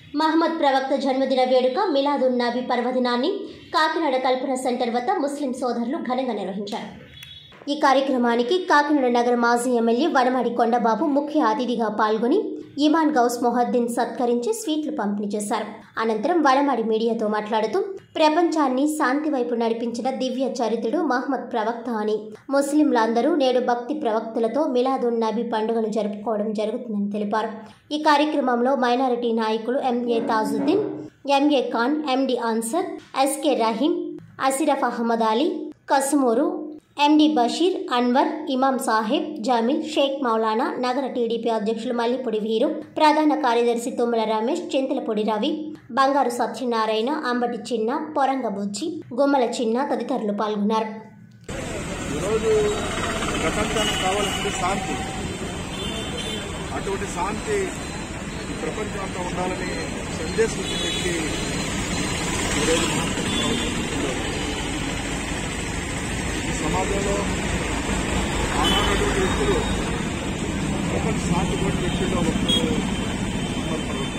మహమ్మద్ ప్రవక్త జన్మదిన వేడుక మిలాదున్ నబీ పర్వదినాన్ని కాకినాడ కల్పన సెంటర్ వద్ద ముస్లిం సోదరులు ఘనంగా నిర్వహించారు ఈ కార్యక్రమానికి కాకినాడ నగర మాజీ ఎమ్మెల్యే వనమాడి కొండబాబు ముఖ్య అతిథిగా పాల్గొని ఇమాన్ గౌస్ మొహద్దీన్ సత్కరించి స్వీట్లు పంపిణీ చేశారు అనంతరం వనమాడి మీడియాతో మాట్లాడుతూ ప్రపంచాన్ని శాంతి వైపు నడిపించిన దివ్య చరిత్రుడు మహమ్మద్ ప్రవక్త అని ముస్లింలందరూ నేడు భక్తి ప్రవక్తలతో మిలాదున్ నబీ పండుగను జరుపుకోవడం జరుగుతుందని తెలిపారు ఈ కార్యక్రమంలో మైనారిటీ నాయకులు MA Tajuddin MA Khan MD Ansar SK Rahim Ashraf Ahmed Ali Kasumuru MD Basheer Anwar Imam Saheb Jameel Sheikh Maulana నగర టీడీపీ అధ్యక్షులు మల్లిపొడి వీరు ప్రధాన కార్యదర్శి తుమ్మల రమేష్ చింతలపొడి రవి బంగారు సత్యనారాయణ అంబటి చిన్న పొరంగ బుజ్జి గుమ్మల చిన్న తదితరులు పాల్గొన్నారు ఈరోజు ప్రపంచానికి కావాల్సింది శాంతి అటువంటి శాంతి ఈ ప్రపంచం అంతా ఉండాలని సందేశం ఇచ్చిన వ్యక్తి ఈరోజు మహాత్మా గాంధీ. ఈ సమాజంలో ఆనాడటువంటి వ్యక్తులు ప్రపంచ శాంతి కోటి వ్యక్తుల్లో ఒకరు మహమ్మద్ ప్రవక్త.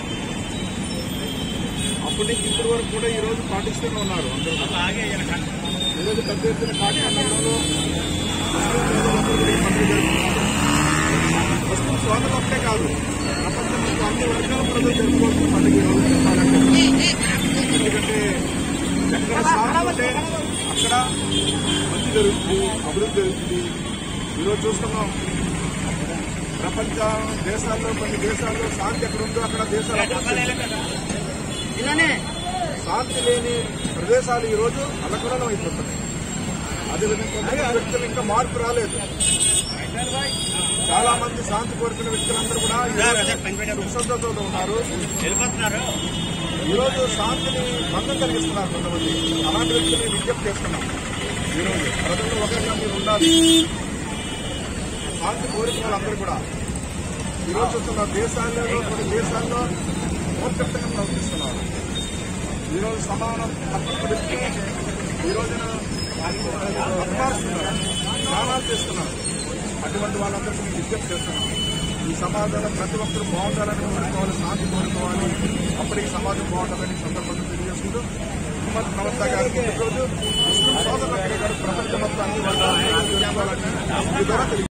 అప్పటి నుంచి ఇప్పటి వరకు కూడా ఈ రోజు పాటిస్తూనే ఉన్నారు అందరూ ఈరోజు పెద్ద ఎత్తున కాకినాడ నగరంలో ముస్లిం సోదరులు ఒకటే కాదు ప్రపంచంలో అన్ని వర్గాల ప్రజలు జరుపుకోవాల్సిన పండుగ ఈ రోజు చెప్పాలంటే ఎందుకంటే ఎక్కడ శాంతి ఉంటే అక్కడ మంచి జరుగుతుంది అభివృద్ధి జరుగుతుంది ఈరోజు చూస్తున్నాం ప్రపంచ దేశాల్లో కొన్ని దేశాల్లో శాంతి ఎక్కడ ఉందో అక్కడ దేశాలు అభివృద్ధి శాంతి లేని ప్రదేశాలు ఈ రోజు అలకలం అయిపోతున్నాయి అదేవిధంగా కొంతమంది వ్యక్తులు ఇంకా మార్పు రాలేదు చాలా మంది శాంతి కోరుకునే వ్యక్తులందరూ కూడా ఈ రోజు సుఖ సంతోషంతో ఉన్నారు ఈ రోజు శాంతిని భంగం కలిగిస్తున్నారు కొంతమంది అలాంటి వ్యక్తుల్ని విజ్ఞప్తి చేస్తున్నాం ఈ రోజు ప్రజల్లో ఒకరిగా మీరు ఉండాలి శాంతి కోరిన వాళ్ళందరూ కూడా ఈ రోజు చూస్తున్న దేశాల్లో కొన్ని దేశాల్లో మూర్ఖంగా ప్రవర్తిస్తున్నారు ఈ రోజు సమానం తప్పని వ్యక్తి ఈ రోజున అపమానిస్తున్నారు స్నానాలు చేస్తున్నారు అటువంటి వాళ్ళందరికీ మేము విజ్ఞప్తి చేస్తున్నాం ఈ సమాజంలో ప్రతి ఒక్కరు బాగుండాలని కోరుకోవాలి శాంతి కోరుకోవాలి అప్పటికి సమాజం బాగుండాలని ఈ సందర్భంగా తెలియజేసుకుంటూ ముహమ్మద్ ప్రవక్త గారి పుట్టినరోజు ముస్లిం సోదరులు ప్రపంచ మొత్తం అన్ని వర్గాలు చేసుకోవాలని ఈ ద్వారా తెలియ